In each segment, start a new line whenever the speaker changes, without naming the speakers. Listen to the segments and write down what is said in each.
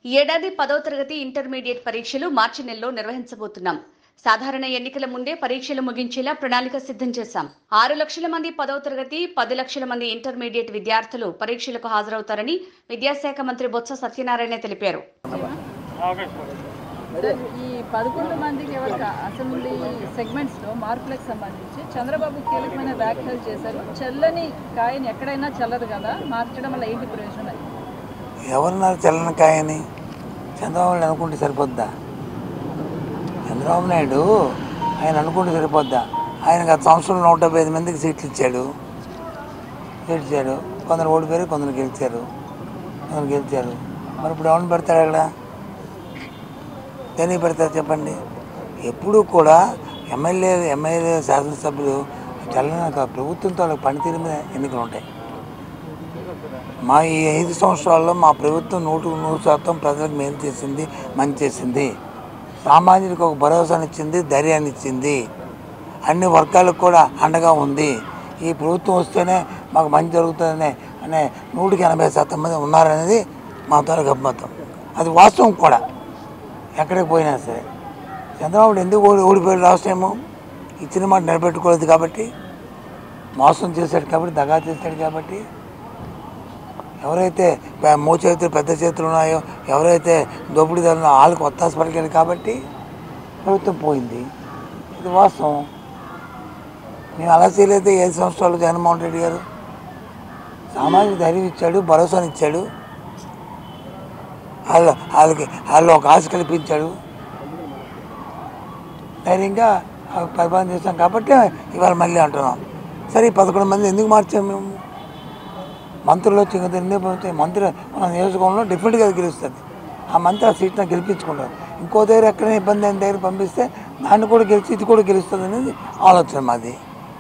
ఈ ఏడాది పదవ తరగతి ఇంటర్మీడియట్ పరీక్షలు మార్చి నెలలో నిర్వహించబోతున్నాం సాధారణ ఎన్నికల ముందే పరీక్షలు ముగించేలా ప్రణాళిక సిద్ధం చేశాం ఆరు లక్షల మంది పదవ తరగతి పది లక్షల మంది ఇంటర్మీడియట్ విద్యార్థులు పరీక్షలకు హాజరవుతారని విద్యాశాఖ మంత్రి బొత్స సత్యనారాయణ తెలిపారు
సార్, ఈ పదకొండు మందికి ఎవరికి అసెంబ్లీ సెగ్మెంట్స్లో మార్కులకు సంబంధించి చంద్రబాబు కీలకమైన వ్యాఖ్యలు చేశారు చెల్లని కాయని ఎక్కడైనా చల్లదు కదా మార్చడం వల్ల ఏంటి ప్రయోజనం అది
ఎవరున్నారు చల్లని కాయని చంద్రబాబు నాయుడు అనుకుంటే సరిపోద్దా చంద్రబాబు నాయుడు ఆయన అనుకుంటే సరిపోద్దా ఆయన గత సంవత్సరం నూట డెబ్బై ఐదు మందికి సీట్లు ఇచ్చాడు సీట్లు ఇచ్చాడు కొందరు ఓడిపోయారు కొందరు గెలిచారు కొందరు గెలిచారు మరి ఇప్పుడు ఎవరిని పెడతాడు అక్కడ దేనికి పెడతారు చెప్పండి ఎప్పుడూ కూడా ఎమ్మెల్యే ఎమ్మెల్యే శాసనసభ్యులు చల్లని ప్రభుత్వంతో వాళ్ళకి పనితీరు మీద ఎన్నికలు ఉంటాయి మా ఈ ఐదు సంవత్సరాల్లో మా ప్రభుత్వం నూటికి నూరు శాతం ప్రజలకు మేలు చేసింది మంచి చేసింది సామాన్యులకు ఒక భరోసాని ఇచ్చింది ధైర్యాన్ని ఇచ్చింది అన్ని వర్గాలకు కూడా అండగా ఉంది ఈ ప్రభుత్వం వస్తేనే మాకు మంచి జరుగుతుందనే అనే నూటికి ఎనభై శాతం మంది ఉన్నారనేది మా ద్వారా గమ్మతం అది వాస్తవం కూడా ఎక్కడికి పోయినా సరే చంద్రబాబు ఎందుకు ఓడి ఓడిపోయాడు లాస్ట్ టైము ఇచ్చిన మాట నిలబెట్టుకోలేదు కాబట్టి మోసం చేశాడు కాబట్టి దగా చేశాడు కాబట్టి ఎవరైతే ప- మో చేతులు పెద్ద చేతులు ఉన్నాయో ఎవరైతే దోపిడీదారులు వాళ్ళకి ఒత్తాస పలికాడు కాబట్టి ప్రభుత్వం పోయింది ఇది వాస్తవం మేము అలా చేయలేదు ఐదు సంవత్సరాలు జగన్మోహన్ రెడ్డి గారు సామాజిక ధైర్యం ఇచ్చాడు భరోసాని ఇచ్చాడు వాళ్ళు వాళ్ళకి వాళ్ళు ఒక ఆశ కల్పించాడు ధైర్యంగా ఆ పరిపాలన చేస్తాం కాబట్టి ఇవాళ మళ్ళీ అంటున్నాం సరే ఈ పదకొండు మంది ఎందుకు మార్చాము మేము మంత్రులు వచ్చి ఇంకా ఎన్ని పోతే మంత్రి మన నియోజకవర్గంలో డెఫినెట్గా గెలుస్తుంది ఆ మంత్రి ఆ సీట్ని గెలిపించుకుంటారు ఇంకో దగ్గర ఎక్కడైనా ఇబ్బంది అయిన దగ్గర పంపిస్తే దాన్ని కూడా గెలిచి ఇది కూడా గెలుస్తుంది అనేది ఆలోచన మాది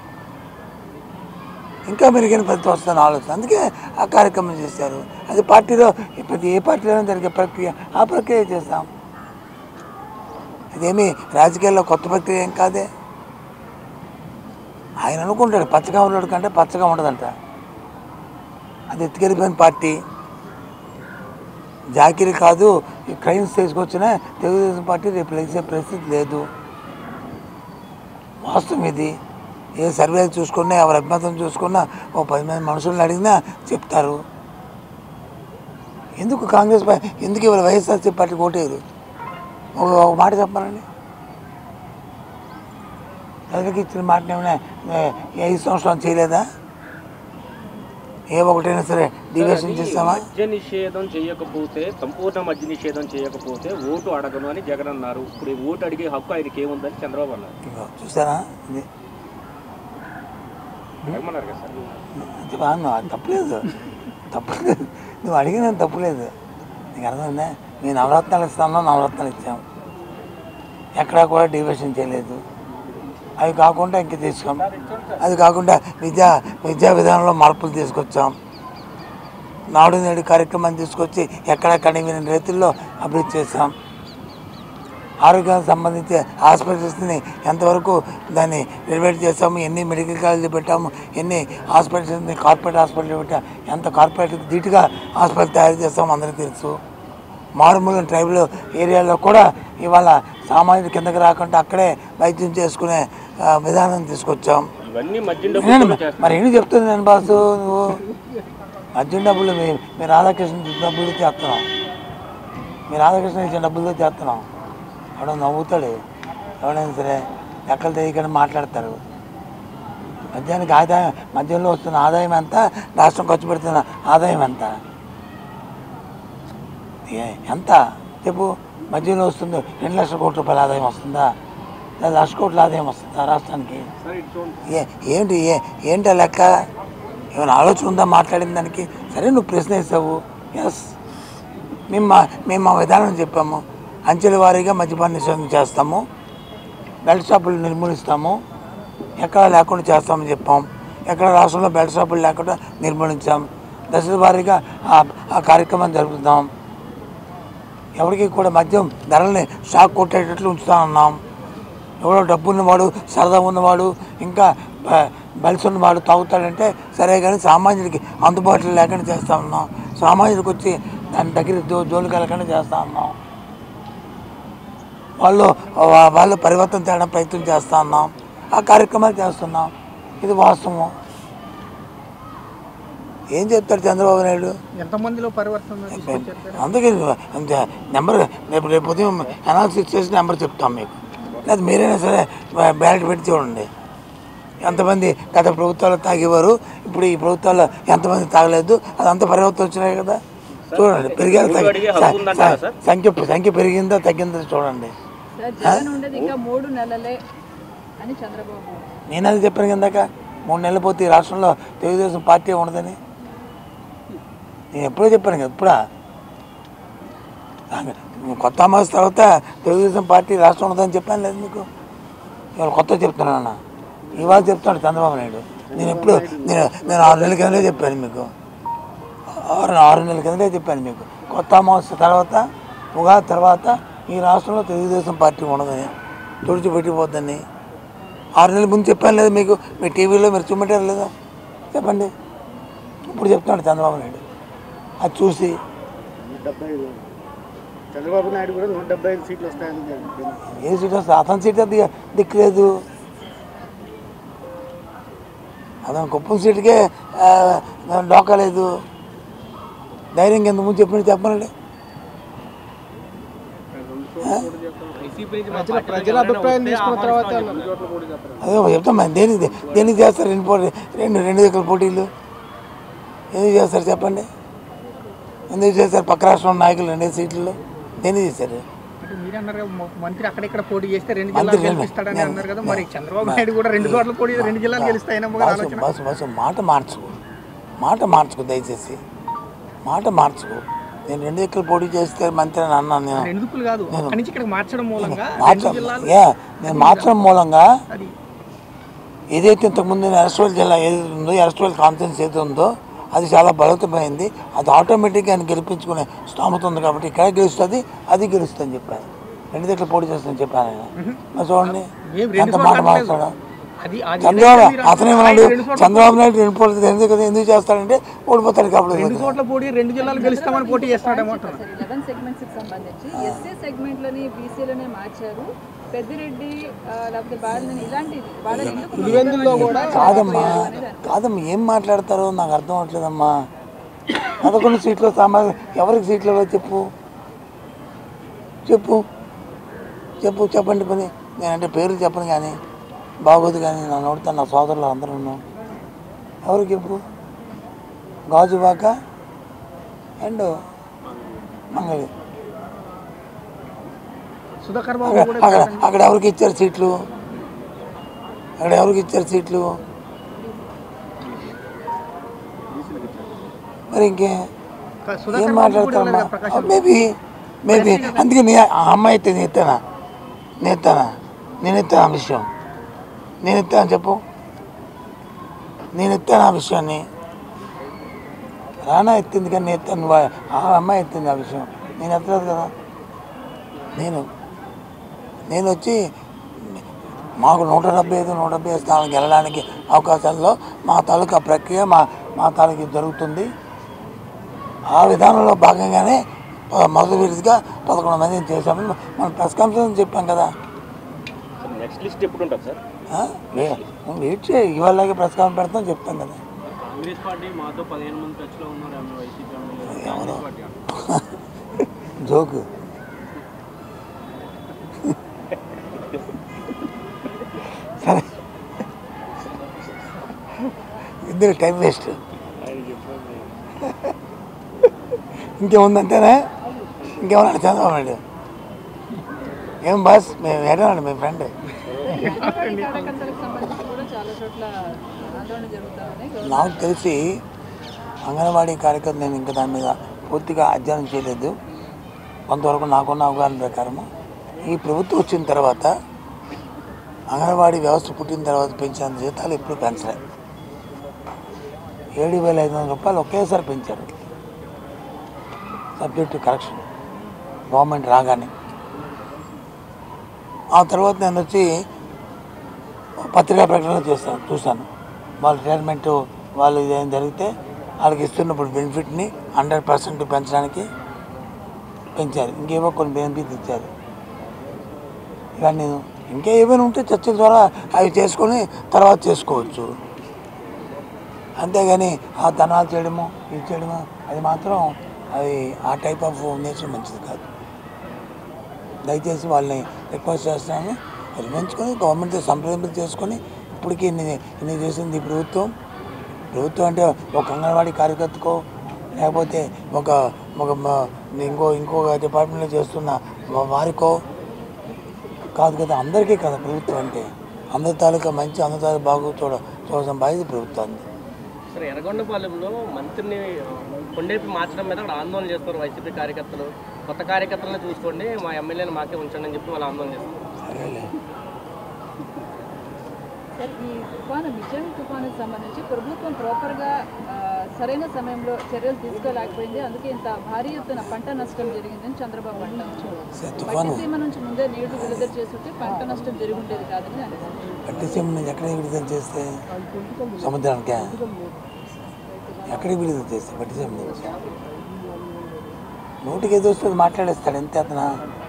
ఇంకా మెరుగైన ఫలితం వస్తుందని ఆలోచన అందుకే ఆ కార్యక్రమం చేశారు అది పార్టీలో ప్రతి ఏ పార్టీలో జరిగే ప్రక్రియ ఆ ప్రక్రియ చేస్తాం ఇదేమి రాజకీయాల్లో కొత్త ప్రక్రియ ఏం కాదే ఆయన అనుకుంటాడు పచ్చగా ఉన్నాడు కంటే పచ్చగా ఉండదంట అది ఎత్తుకెళ్ళిపోయిన పార్టీ జాకిరి కాదు ఈ క్రైమ్స్ తీసుకొచ్చిన తెలుగుదేశం పార్టీ రేపు లేచే పరిస్థితి లేదు వాస్తవం ఇది ఏ సర్వేలు చూసుకున్నా ఎవరి అభిమతం చూసుకున్నా ఓ పది మంది మనుషులను అడిగినా చెప్తారు ఎందుకు కాంగ్రెస్ పా- ఎందుకు ఇవాళ వైఎస్ఆర్సీ పార్టీకి ఓటేరు ఒక ఒక మాట చెప్పాలండి ప్రజలకు ఇచ్చిన మాట ఏమైనా ఏ- ఈ ఐదు సంవత్సరాలు చేయలేదా ఏ ఒకటైనా సరే డివియేషన్ చేస్తామా
మద్య నిషేధం చేయకపోతే సంపూర్ణ మద్య నిషేధం చేయకపోతే ఓటు అడగను అని జగన్ అన్నారు ఇప్పుడు ఈ ఓటు అడిగే హక్కు ఆయనకి ఏముందని చంద్రబాబు అన్నారు
ఇదిగో చూసారా ఇది
అడగమన్నారు కదా సార్
అది బాగుంది అది తప్పులేదు తప్పులేదు నువ్వు అడిగిన తప్పులేదు నీకు అర్థమైందా మేము నవరత్నాలు ఇస్తామో నవరత్నాలు ఇచ్చాం ఎక్కడా కూడా డివిషన్ చేయలేదు అవి కాకుండా ఇంక తీసుకోం అది కాకుండా విద్యా విద్యా విధానంలో మార్పులు తీసుకొచ్చాం నాడు నేడు కార్యక్రమాన్ని తీసుకొచ్చి ఎక్కడ కనివిన రీతుల్లో అభివృద్ధి చేశాం ఆరోగ్యానికి సంబంధించి హాస్పిటల్స్ని ఎంతవరకు దాన్ని రినోవేట్ చేస్తాము ఎన్ని మెడికల్ కాలేజీలు పెట్టాము ఎన్ని హాస్పిటల్స్ని కార్పొరేట్ హాస్పిటల్ పెట్టాము ఎంత కార్పొరేట్ ధీటుగా హాస్పిటల్ తయారు చేస్తామో అందరికీ తెలుసు మారుమూల ట్రైబల్ ఏరియాలో కూడా ఇవాళ సామాన్యుడు కిందకి రాకుండా అక్కడే వైద్యం చేసుకునే ఆ, విధానం తీసుకొచ్చాం
ఇవన్నీ మద్యం
వినండి
డబ్బులు
మరి. మరి ఏంటి చెప్తుంది నేను బాసు నువ్వు మద్యం డబ్బులు మీ మీ రాధాకృష్ణ డబ్బులు చేస్తున్నావు మీ రాధాకృష్ణ ఇచ్చిన డబ్బులతో చేస్తున్నాం ఎవడో నవ్వుతాడు ఎవడైనా సరే లెక్కలు తెలియకుండా మాట్లాడతారు మద్యానికి ఆదాయం మద్యంలో వస్తున్న ఆదాయం ఎంత రాష్ట్రం ఖర్చు పెడుతున్న ఆదాయం ఎంత ఏ- ఎంత చెప్పు మధ్యలో వస్తుంది రెండు లక్షల కోట్ల రూపాయల ఆదాయం వస్తుందా లేదా లక్ష కోట్ల ఆదాయం వస్తుందా రాష్ట్రానికి
సార్ ఇటు చూడండి
ఏ ఏంటి ఏ ఏంటి ఆ లెక్క ఏమైనా ఆలోచన ఉందా మాట్లాడిన దానికి సరే నువ్వు ప్రశ్న వేసావు ఎస్ మేము మా మేము మా విధానం చెప్పాము అంచెల వారీగా మద్యపాన నిషేధం చేస్తాము బెల్ట్ షాపులు నిర్మూలిస్తాము ఎక్కడ లేకుండా చేస్తామని చెప్పాం ఎక్కడ రాష్ట్రంలో బెల్ట్ షాపులు లేకుండా నిర్మూలించాం దశల వారీగా ఆ- ఆ కార్యక్రమం జరుపుతాం ఎవరికి కూడా మద్యం ధరల్ని షాక్ కొట్టేటట్లు ఉంచుతానన్నాం ఎవడో డబ్బు ఉన్నవాడు సరదా ఉన్నవాడు ఇంకా బ- బలిసి ఉన్నవాడు తాగుతాడంటే సరే కానీ సామాన్యుడికి అందుబాటులో లేకుండా చేస్తా ఉన్నాం సామాన్యుడికి వచ్చి దాని దగ్గర జో జోలికి వెళ్ళకుండా చేస్తా ఉన్నాం వాళ్ళు వా- వాళ్ళు పరివర్తన తేవడం ప్రయత్నం చేస్తా ఉన్నాం ఆ కార్యక్రమాలు చేస్తున్నాం ఇది వాస్తవం ఏం చెప్తాడు చంద్రబాబు నాయుడు
ఎంతమందిలో పరివర్తన తీసుకొచ్చారు సార్?
అందుకే అంతే నెంబర్ రేపు రేపు ఉదయం అనాలిసిస్ చేసి నెంబర్ చెప్తాం మీకు లేదా మీరైనా సరే బ్యాలెట్ పెట్టి చూడండి ఎంతమంది గత ప్రభుత్వాలు తాగేవారు ఇప్పుడు ఈ ప్రభుత్వాల్లో ఎంతమంది తాగలేదు అదంతా పరివర్తన వచ్చినాయి కదా చూడండి పెరిగారు
ఓటు అడిగే హక్కు ఉందంటారా సార్?
సంఖ్య సంఖ్య పెరిగిందా తగ్గిందా చూడండి
సార్ జగన్ ఉండేది ఇంకా మూడు నెలలే అని చంద్రబాబు
నేను అది చెప్పాను కిందాక మూడు నెలలు పోతే ఈ రాష్ట్రంలో తెలుగుదేశం పార్టీ ఉండదని నేను ఎప్పుడో చెప్పాను కదా ఇప్పుడా నాకు కొత్త అమావాస్య తర్వాత తెలుగుదేశం పార్టీ రాష్ట్రం ఉండదని చెప్పాను లేదు మీకు ఇవాళ కొత్త చెప్తున్నాను ఇవాళ చెప్తున్నాడు చంద్రబాబు నాయుడు నేను ఎప్పుడు నేను నేను ఆరు నెలల కిందనే చెప్పాను మీకు ఆరు ఆరు నెలల కిందనే చెప్పాను మీకు కొత్త అమావాస్య తర్వాత ఉగాది తర్వాత ఈ రాష్ట్రంలో తెలుగుదేశం పార్టీ ఉండదని తుడిచిపెట్టిపోద్దని ఆరు నెలల ముందు చెప్పాను లేదా మీకు మీ టీవీలో మీరు చూపెట్టారు లేదా చెప్పండి ఇప్పుడు చెప్తున్నాడు చంద్రబాబు నాయుడు అది చూసి
నూట డెబ్బై ఐదు చంద్రబాబు నాయుడు కూడా నూట డెబ్బై ఐదు సీట్లు వస్తాయని చెప్పింది.
ఏ సీట్ వస్తే అతని సీట్ అది దిక్కులేదు అతను కుప్పం సీటుకే ఆ, డోకా లేదు ధైర్యం కింద ముందు చెప్పినట్టు చెప్పనండి
ప్రజల ప్రజల అభిప్రాయం తీసుకున్న తర్వాత
అదే చెప్తాం మరి దేనికి దేనికి చేస్తారు రెండు పోటీ రెండు రెండు దగ్గర పోటీలు ఎందుకు చేస్తారు చెప్పండి ఎందుకు చేస్తారు పక్క రాష్ట్రం నాయకులు రెండే సీట్లలో దేనికి చేశారు
అంటే మీరు అన్నారు కదా, మ- మంత్రి అక్కడిక్కడ పోటీ చేస్తే రెండు
మంత్రి
జిల్లాలు గెలిపిస్తాడని
నేను-
అన్నారు కదా మరి చంద్రబాబు నాయుడు కూడా రెండు చోట్ల పోటీ చేస్తే రెండు జిల్లాలు గెలుస్తాయని ఒక
బాసు
ఆలోచన
బాసు బాసు మాట మార్చుకో మాట మార్చుకో దయచేసి మాట మార్చుకో నేను రెండు ఎక్కలు పోటీ చేస్తే మంత్రి అని అన్నాను నేను
రెండు దుక్కులు కాదు అక్కడి నుంచి ఇక్కడికి మార్చడం మూలంగా రెండు
మార్చడం
జిల్లాలు
ఏ నేను మార్చడం మూలంగా
అది
ఏదైతే ఇంతకుముందు నేను ఎరస్టోల్ జిల్లా ఏది ఉందో ఎరస్టోల్ కాన్ఫరెన్స్ ఏది ఉందో అది చాలా బలవంతమైంది అది ఆటోమేటిక్గా ఆయన గెలిపించుకునే స్తోమత ఉంది కాబట్టి ఇక్కడ గెలుస్తుంది అది గెలుస్తుంది చెప్పాను రెండు దగ్గర పోటీ చేస్తాను చెప్పాను ఆయన మరి చూడండి
ఏం రెండు
ఎంత
చోట్ల
మాట
అనలేదు.
మాట్లాడా
అది అది
చంద్రబాబు
ఏదైతే మీరు
అతనేమన్నాడు
అంటున్నారో రెండు చోట్ల
చంద్రబాబు నాయుడు రెండు పోటీ ఎందుకు ఎందుకు చేస్తాడంటే ఓడిపోతాడు కాబట్టి
రెండు చోట్ల పోటీ రెండు జిల్లాలు గెలుస్తామని పోటీ చేస్తాడేమో అంటున్నారు
సార్ లెవెన్ సెగ్మెంట్స్ కి సంబంధించి ఎస్సీ సెగ్మెంట్లని బీసీలోనే మార్చారు పెద్దిరెడ్డి ఆ, లేకపోతే బాలని ఇలాంటి వాళ్ళని ఎందుకు
పులివెందుల్లో కూడా
కాదమ్మా కాదమ్మా ఏం మాట్లాడతారో నాకు అర్థం అవట్లేదమ్మా పదకొండు సీట్లు సామాన్య ఎవరికి సీట్లు ఇవ్వవు చెప్పు చెప్పు చెప్పు చెప్పండి పని నేనంటే పేర్లు చెప్పను కానీ బాగోదు కానీ నా నోడుతా నా సోదరులు అందరూ ఉన్నాం ఎవరికి చెప్పు గాజువాక అండ్ మంగళి
సుధాకర్ బాబు
అక్కడ
కూడా
అక్కడ అక్కడ ఎవరికి ఇచ్చారు సీట్లు అక్కడ ఎవరికి ఇచ్చారు సీట్లు మరి ఇంకే
కా-
ఏం
సుధాకర్ బాబు కూడా
మాట్లాడతారమ్మా
వెళ్ళారు ప్రకాశం
మేబీ మేబీ అందుకే నీ ఆ అమ్మాయి అయితే నేను ఎత్తానా నేను ఎత్తానా నేను ఎత్తాను ఆ విషయం నేను ఎత్తాను చెప్పు నేను ఎత్తాను ఆ విషయాన్ని రానా ఎత్తింది కానీ నేను ఎత్తాను నువ్వు ఆ- ఆ అమ్మాయి ఎత్తింది ఆ విషయం నేను ఎత్తలేదు కదా నేను నేను వచ్చి మాకు నూట డెబ్బై ఐదు నూట డెబ్బై ఐదు స్థానానికి వెళ్ళడానికి అవకాశాల్లో మా తాలూకా ప్రక్రియ మా మా తాలూకు జరుగుతుంది ఆ విధానంలో భాగంగానే ప- మొదటి విడిగా పదకొండు మందిని చేశామని మనం ప్రెస్ కాన్ఫరెన్స్ చెప్పాం కదా
నెక్స్ట్ లిస్ట్ ఎప్పుడు ఉంటుంది సార్
ఆ? వే- నువ్వు వెయిట్ చేయి ఇవాళ ప్రెస్ కాన్ఫరెన్స్ పెడతాం చెప్తాం కదా
కాంగ్రెస్ పార్టీ మాతో పదిహేను మంది టచ్లో ఉన్నారు వైసీపీ
ఎవరు జోకు సరే ఇద్దరు టైం వేస్ట్ ఇంకేముందంటేనే ఇంకేమన్నా చంద్రబాబు నాయుడు ఏం బాస్ మేము ఏడాడు మీ ఫ్రెండ్
అంగన్వాడీ కార్యకర్తలకు సంబంధించి కూడా చాలా చోట్ల ఆందోళన జరుగుతా ఉన్నాయి
నాకు తెలిసి అంగన్వాడీ కార్యకర్తలు నేను ఇంకా దాని మీద పూర్తిగా అధ్యయనం చేయలేదు కొంతవరకు నాకున్న అవగాహన ప్రకారము ఈ ప్రభుత్వం వచ్చిన తర్వాత అంగన్వాడీ వ్యవస్థ పుట్టిన తర్వాత పెంచిన జీతాలు ఎప్పుడు పెంచలేదు ఏడు వేల ఐదు వందల రూపాయలు ఒకేసారి పెంచారు సబ్జెక్టు కరెక్షన్ గవర్నమెంట్ రాగానే ఆ తర్వాత నేను వచ్చి పత్రికా ప్రకటన చేస్తాను చూశాను వాళ్ళ రిటైర్మెంట్ వాళ్ళు ఇదేం జరిగితే వాళ్ళకి ఇస్తున్నప్పుడు బెనిఫిట్ని హండ్రెడ్ పర్సెంట్ పెంచడానికి పెంచారు ఇంకేవో కొన్ని బెనిఫిట్ ఇచ్చారు ఇవన్నీ ఇంకా ఏమైనా ఉంటే చర్చల ద్వారా అవి చేసుకొని తర్వాత చేసుకోవచ్చు అంతేగాని ఆ ధనాలు చేయడము ఇది చేయడము అది మాత్రం అది ఆ టైప్ ఆఫ్ నేచర్ మంచిది కాదు దయచేసి వాళ్ళని రిక్వెస్ట్ చేస్తున్నాను అది పెంచుకొని గవర్నమెంట్తో సంప్రదింపులు చేసుకొని ఇప్పటికీ ఇన్ని ఇన్ని చేసింది ఈ ప్రభుత్వం ప్రభుత్వం అంటే ఒక అంగన్వాడీ కార్యకర్తకో లేకపోతే ఒక ఒక మ- ఇంకో ఇంకొక డిపార్ట్మెంట్లో చేస్తున్న వా- వారికో కాదు కదా అందరికీ కదా ప్రభుత్వం అంటే అందరి తాలూకా మంచి అందరి తాలూకా బాగు చూడ చూడడం బాధ్యత ప్రభుత్వాన్ని
సరే ఎర్రగొండపాలెంలో మంత్రిని కొండేపి మార్చడం మీద అక్కడ ఆందోళన చేస్తారు వైసీపీ కార్యకర్తలు కొత్త కార్యకర్తలను చూసుకోండి మా ఎమ్మెల్యేని మాకే ఉంచండి అని చెప్పి వాళ్ళు ఆందోళన చేస్తారు
సరేలే
సార్ ఈ తుఫాను విజయం తుఫానుకి సంబంధించి ప్రభుత్వం ప్రాపర్గా ఆ, సరైన సమయంలో చర్యలు తీసుకోలేకపోయింది అందుకే ఇంత భారీ ఎత్తున పంట నష్టం జరిగిందని చంద్రబాబు అంటారు
సరే తుఫాను
పట్టిసీమ నుంచి ముందే నీళ్లు విడుదల చేస్తుంటే పంట నష్టం జరిగి ఉండేది కాదని అనిపిస్తుంది
పట్టిసీమ నుంచి ఎక్కడికి విడుదల చేస్తే సముద్రానికే ఎక్కడికి విడుదల చేస్తే పట్టిసీమ నుంచి నోటికి ఏదో వస్తుంది మాట్లాడేస్తాడు ఎంత అతను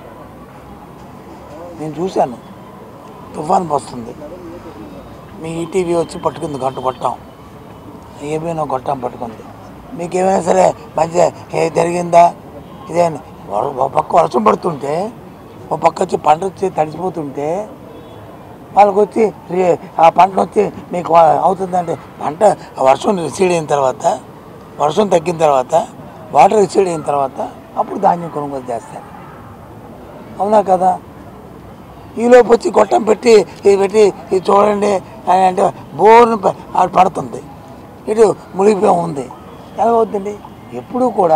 నేను చూశాను తుఫాన్ వస్తుంది మీ ఈటీవీ వచ్చి పట్టుకుంది గంట కొట్టాం ఏమైనా కొట్టాం పట్టుకుంది మీకు ఏమైనా సరే మంచి ఏ జరిగిందా ఇదే అని. వర- ఒక పక్క వర్షం పడుతుంటే ఒక పక్క వచ్చి పంట వచ్చి తడిసిపోతుంటే వాళ్ళకి వచ్చి రే- ఆ పంట వచ్చి మీకు వా- అవుతుందంటే పంట ఆ వర్షం రిసీడ్ అయిన తర్వాత వర్షం తగ్గిన తర్వాత వాటర్ రిసీడ్ అయిన తర్వాత అప్పుడు ధాన్యం కొనుగోలు చేస్తారు అవునా కదా ఈలోపు వచ్చి గొట్టం పెట్టి ఇది పెట్టి ఇది చూడండి అని అంటే బోర్ను ప- ఆడ పడుతుంది ఇటు మునిగిపోయి ఉంది ఎలా అవుతుంది ఎప్పుడూ కూడా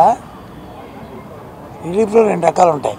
రిలీఫ్లో రెండు రకాలు ఉంటాయి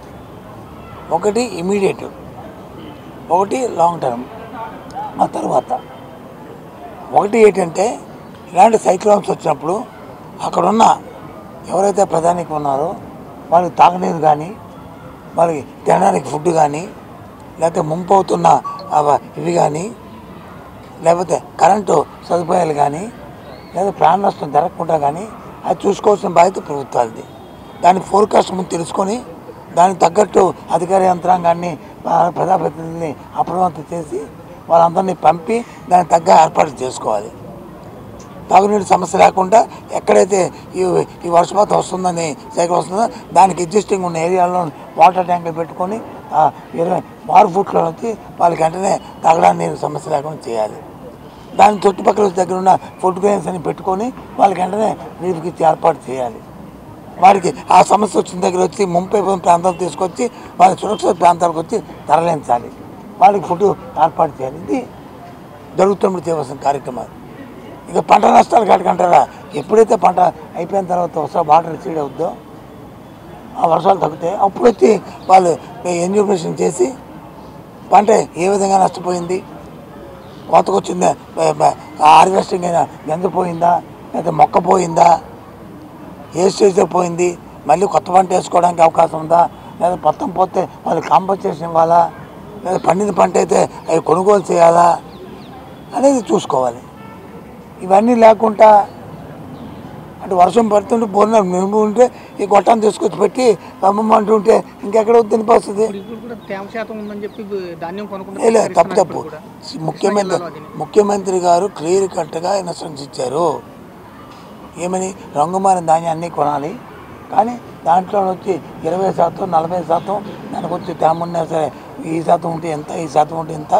ఒకటి ఇమీడియట్ ఒకటి లాంగ్ టర్మ్ ఆ తర్వాత ఒకటి ఏంటంటే ఇలాంటి సైక్లోన్స్ వచ్చినప్పుడు అక్కడున్న ఎవరైతే ప్రధానికి ఉన్నారో వాళ్ళకి తాగనీరు కానీ వాళ్ళకి తినడానికి ఫుడ్ కానీ లేకపోతే ముంపు అవుతున్న అవ- ఇవి కానీ లేకపోతే కరెంటు సదుపాయాలు కానీ లేదా ప్రాణ నష్టం జరగకుండా కానీ అది చూసుకోవాల్సిన బాధ్యత ప్రభుత్వాలది దాని ఫోర్కాస్ట్ ముందు తెలుసుకొని దానికి తగ్గట్టు అధికార యంత్రాంగాన్ని ఆ- ప్రజాప్రతినిధుల్ని అప్రమత్తం చేసి వాళ్ళందరినీ పంపి దానికి తగ్గ ఏర్పాట్లు చేసుకోవాలి తాగునీటి సమస్య లేకుండా ఎక్కడైతే ఈ ఈ వర్షపాతం వస్తుందని సైకిల్ వస్తుందో దానికి ఎగ్జిస్టింగ్ ఉన్న ఏరియాలో వాటర్ ట్యాంకులు పెట్టుకొని ఆ ఇరవై ఆరు ఫుట్లో వచ్చి వాళ్ళకి వెంటనే తాగడానికి నీరు సమస్య లేకుండా చేయాలి దాని చుట్టుపక్కల దగ్గర ఉన్న ఫుడ్ గ్రెయిన్స్ అని పెట్టుకొని వాళ్ళకి వెంటనే నీరుకి ఇచ్చి ఏర్పాటు చేయాలి వారికి ఆ సమస్య వచ్చిన దగ్గర వచ్చి ముంపై ప్రాంతాలు తీసుకొచ్చి వాళ్ళ సురక్షిత ప్రాంతాలకు వచ్చి తరలించాలి వాళ్ళకి ఫుడ్ ఏర్పాటు చేయాలి ఇది జరుగుతున్నప్పుడు చేయవలసిన కార్యక్రమాలు ఇక పంట నష్టాలు కాటికంటారా ఎప్పుడైతే పంట అయిపోయిన తర్వాత ఒకసారి వాటర్ రిసీడ్ అవుద్దో ఆ వర్షాలు తగ్గితే అప్పుడు వచ్చి వాళ్ళు ఎన్యూమరేషన్ చేసి పంట ఏ విధంగా నష్టపోయింది కోతకు వచ్చిందా హార్వెస్టింగ్ అయినా ఎంత పోయిందా లేదా మొక్క పోయిందా ఏ స్టేజ్లో పోయింది మళ్ళీ కొత్త పంట వేసుకోవడానికి అవకాశం ఉందా లేదా మొత్తం పోతే వాళ్ళు కాంపన్సేషన్ ఇవ్వాలా లేదా పండిన పంట అయితే అవి కొనుగోలు చేయాలా అనేది చూసుకోవాలి ఇవన్నీ లేకుండా అంటే వర్షం పడుతుంటే బోర్న మెరుగు ఉంటే ఈ గొట్టాన్ని తీసుకొచ్చి పెట్టి అమ్మమ్మ అంటుంటే ఇంకెక్కడ వద్దని పరిస్థితి
ఇప్పుడు కూడా తేమ శాతం ఉందని చెప్పి ధాన్యం కొనుక్కుంటే
ఏ లేదు తప్పు తప్పు ముఖ్యమంత్రి ముఖ్యమంత్రి గారు క్లియర్ కట్గా ఇన్స్ట్రక్షన్స్ ఇచ్చారు ఏమని రంగుమారిన ధాన్యాన్ని కొనాలి కానీ దాంట్లో వచ్చి ఇరవై శాతం నలభై శాతం దానికి వచ్చి తేమ ఉన్నా సరే ఈ శాతం ఉంటే ఎంత ఈ శాతం ఉంటే ఎంత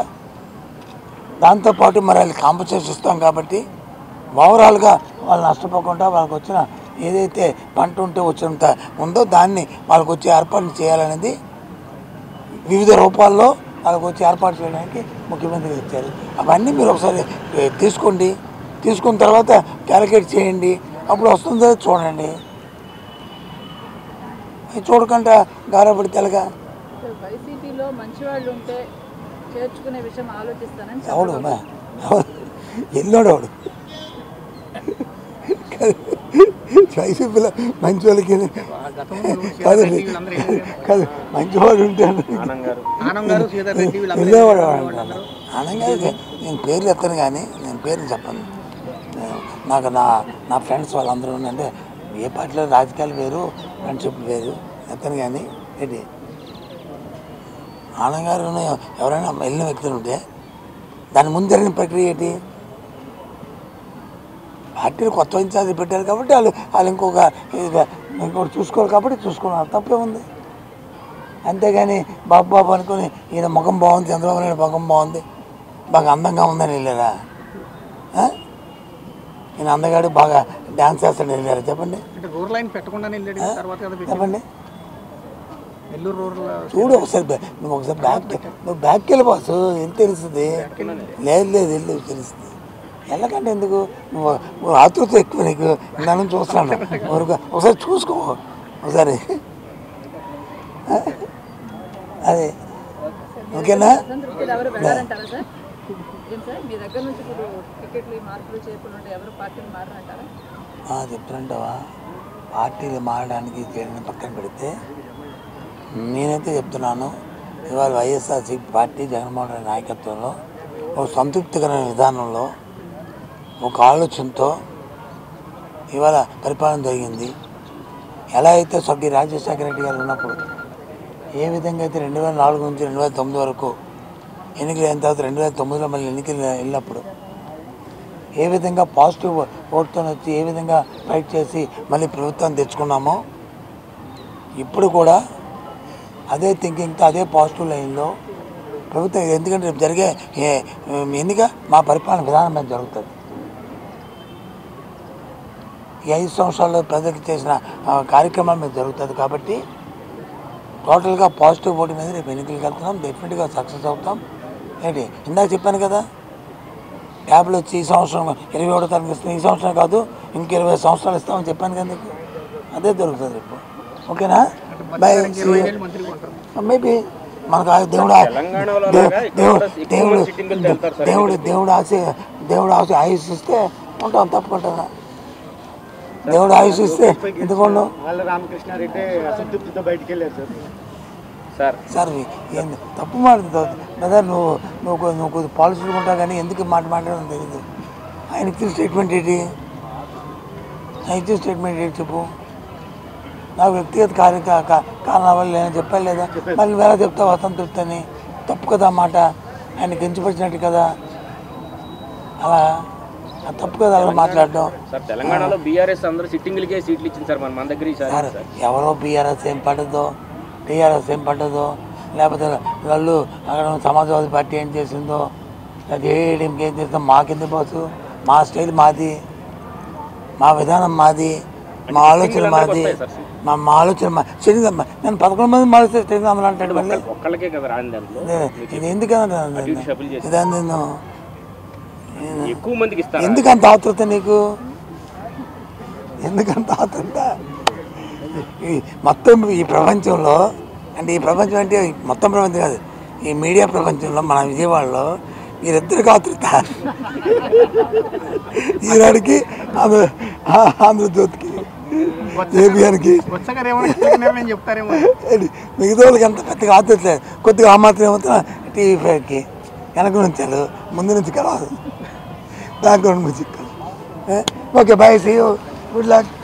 దాంతోపాటు మరి వాళ్ళు కాంపన్సేషన్ ఇస్తాం కాబట్టి ఓవరాల్గా వాళ్ళు నష్టపోకుండా వాళ్ళకి వచ్చిన ఏదైతే పంట ఉంటే వచ్చినంత ఉందో దాన్ని వాళ్ళకి వచ్చి ఏర్పాటు చేయాలనేది వివిధ రూపాల్లో వాళ్ళకి వచ్చి ఏర్పాటు చేయడానికి ముఖ్యమంత్రి ఇచ్చారు అవన్నీ మీరు ఒకసారి ఏ, తీసుకోండి తీసుకున్న తర్వాత క్యాలిక్యులేట్ చేయండి అప్పుడు వస్తుందో చూడండి అది చూడకుండా గారపడి తెలగా
వైసీపీలో మంచి వాళ్ళు ఉంటే చేర్చుకునే విషయం ఆలోచిస్తానని
ఎవడు
చంద్రబాబు
మా- ఎవడు ఎల్లోడు ఎవడు వైసీపీలో మంచి వాళ్ళకి కాదు కాదు మంచివాడు ఉంటే
ఆనంద్ గారు
ఆనంద్ గారు శ్రీధర్ రెడ్డి వీళ్ళందరూ
వెళ్ళేవాడు అంటాను ఆనందంగా నేను పేర్లు ఎత్తాను కానీ నేను పేర్లు చెప్పను నాకు నా నా ఫ్రెండ్స్ వాళ్ళందరూ అంటే ఏ పార్టీలో రాజకీయాలు వేరు ఫ్రెండ్షిప్ వేరు అతను కానీ ఏంటి ఆనంద్ గారు ఎవరైనా వెళ్ళిన వ్యక్తులు ఉంటే దాని ముందు జరిగిన ప్రక్రియ ఏంటి పార్టీలు కొత్త ఇన్ఛార్జ్ పెట్టారు కాబట్టి వాళ్ళు వాళ్ళు ఇంకొక ఇది- ఇంకొకటి చూసుకోవాలి కాబట్టి చూసుకున్నారు తప్పే ఉంది అంతేగాని బాబు బాబు అనుకుని ఈయన ముఖం బాగుంది చంద్రబాబు నాయుడు ముఖం బాగుంది బాగా అందంగా ఉందని వెళ్ళారా ఆ? ఈయన అందగాడు బాగా డ్యాన్స్ చేస్తాడు వెళ్ళారా చెప్పండి
అంటే రూరల్ లైన్ పెట్టకుండానే వెళ్ళాడు
ఆ?
తర్వాత కదా పెట్టింది.
చెప్పండి
నెల్లూరు రూరల్
చూడు ఒకసారి బ్యా- నువ్వు ఒకసారి బ్యాక్ నువ్వు బ్యాక్కి వెళ్ళి బాసు ఏం తెలుస్తుంది లేదు లేదు వెళ్ళు తెలుస్తుంది వెళ్ళకంటే ఎందుకు నువ్వు నువ్వు ఆతృత ఎక్కువ నీకు నన్ను చూస్తాను ఊరుకో. ఒకసారి చూసుకో ఒకసారి ఆ? అదే ఓకేనా
అసంతృప్తులు ఎవరు వెళ్ళారంటారా సార్ ఏం సార్ మీ దగ్గర నుంచి ఇప్పుడు టికెట్లు ఈ మార్పులు చేయకుండా ఉంటే ఎవరు పార్టీని మారనంటారా
ఆ, చెప్తానంటావా పార్టీలు మారడానికి చేయడం పక్కన పెడితే నేనైతే చెప్తున్నాను ఇవాళ వైఎస్ఆర్సీపీ పార్టీ జగన్మోహన్ రెడ్డి నాయకత్వంలో ఒక సంతృప్తికరమైన విధానంలో ఒక ఆలోచనతో ఇవాళ పరిపాలన జరిగింది ఎలా అయితే స్వర్గీయ రాజశేఖర రెడ్డి గారు ఉన్నప్పుడు ఏ విధంగా అయితే రెండు వేల నాలుగు నుంచి రెండు వేల తొమ్మిది వరకు ఎన్నికలు అయిన తర్వాత రెండు వేల తొమ్మిదిలో మళ్ళీ ఎన్నికలు వెళ్ళినప్పుడు ఏ విధంగా పాజిటివ్ ఓట్తో వచ్చి ఏ విధంగా ఫైట్ చేసి మళ్ళీ ప్రభుత్వాన్ని తెచ్చుకున్నామో ఇప్పుడు కూడా అదే థింకింగ్తో అదే పాజిటివ్ లైన్లో ప్రభుత్వం ఎందుకంటే రేపు జరిగే ఏ- ఎన్నిక మా పరిపాలన విధానం మీద జరుగుతుంది ఈ ఐదు సంవత్సరాల్లో ప్రజలకు చేసిన ఆ, కార్యక్రమాల మీద జరుగుతుంది కాబట్టి టోటల్గా పాజిటివ్ ఓటు మీద రేపు ఎన్నికలకు వెళ్తున్నాం డెఫినెట్గా సక్సెస్ అవుతాం ఏంటి ఇందాక చెప్పాను కదా ట్యాబ్లు వచ్చి ఈ సంవత్సరం ఇరవై ఒకటో తారీఖు ఇస్తాం ఈ సంవత్సరం కాదు ఇంక ఇరవై సంవత్సరాలు ఇస్తామని చెప్పాను కదా నీకు అదే దొరుకుతుంది రేపు ఓకేనా బై
మంత్రిగా ఉంటారు
మేబీ మనకు ఆ దేవుడు ఆ-
తెలంగాణలో
దేవు-
లాగా ఇక్కడ
దేవుడు
కూడా ఎక్కువ
దేవుడు
మంది సిట్టింగులు వెళ్తారు సార్
దేవుడు దేవుడు ఆశ దేవుడు ఆశ ఆయుష్ ఇస్తే ఉంటాం తప్పకుండా దేవుడు ఆయుష్ ఇస్తే ఎందుకోండు
వాళ్ళ రామకృష్ణారెడ్డి అసంతృప్తితో బయటికి వెళ్ళారు సార్
సార్
సార్ ఏంది తప్పు మాట్లాడుతావు బ్రదర్ నువ్వు నువ్వు కొ- నువ్వు కొద్దిగా పాలసీలు ఉంటావు కానీ ఎందుకు ఈ మాట మాట్లాడడం తెలియదు ఆయన ఇచ్చిన స్టేట్మెంట్ ఏంటి ఆయన ఇచ్చిన స్టేట్మెంట్ ఏంటి చెప్పు నాకు వ్యక్తిగత కార్య కా- కా- కారణాల వల్ల నేను చెప్పాను లేదా మళ్ళీ వేళ చెప్తావు అసంతృప్తి అని తప్పు కదా ఆ మాట ఆయన కించపరిచినట్టు కదా అలా ఆ తప్పు కదా అలా మాట్లాడడం
సార్ తెలంగాణలో బీఆర్ఎస్ అందరూ సిట్టింగ్లకే సీట్లు ఇచ్చింది సార్ మన మన దగ్గర ఈసారి
సార్
సార్
ఎవరో బీఆర్ఎస్ ఏం పడ్డదో టీఆర్ఎస్ ఏం పడ్డదో లేకపోతే వాళ్ళు అక్కడ ఉన్న సమాజ్వాదీ పార్టీ ఏం చేసిందో అది ఏడీఎంకి ఏం చేసిందో మాకెందుకు బాసు మా స్టైల్ మాది మా విధానం మాది మా ఆలోచన మాది మా మా ఆలోచన మా శరీరం మా- నేను పదకొండు మంది మారిస్తే శరీరం అందులో అంటాడు మళ్ళీ
ఒక్కళ్ళకే కదా రాని దాంట్లో
ఇది- ఇది ఎందుకన్నా
అటు ఇటు షఫుల్ చేసి
ఇదా నేను
ఎక్కువ మందికి ఇస్తారు
ఎందుకంత ఆతృత నీకు ఎందుకంత ఆతృత ఈ మొత్తం ఈ ప్రపంచంలో అంటే ఈ ప్రపంచం అంటే ఈ మొత్తం ప్రపంచం కాదు ఈ మీడియా ప్రపంచంలో మన విజయవాడలో మీరిద్దరికి ఆతృత ఈనాడికి ఆంధ్ర ఆ- ఆంధ్రజ్యోతికి ఏబిఎన్కి
బొత్స గారు ఏమైనా కీలక నిర్ణయం చెప్తారేమో
మిగతా వాళ్ళకి అంత పెద్దగా ఆతృత లేదు కొద్దిగా ఆ మాత్రం ఏమవుతున్నా టీవీ ఫైవ్కి వెనక నుంచారు ముందు నుంచి కలవదు background music okay bye see good luck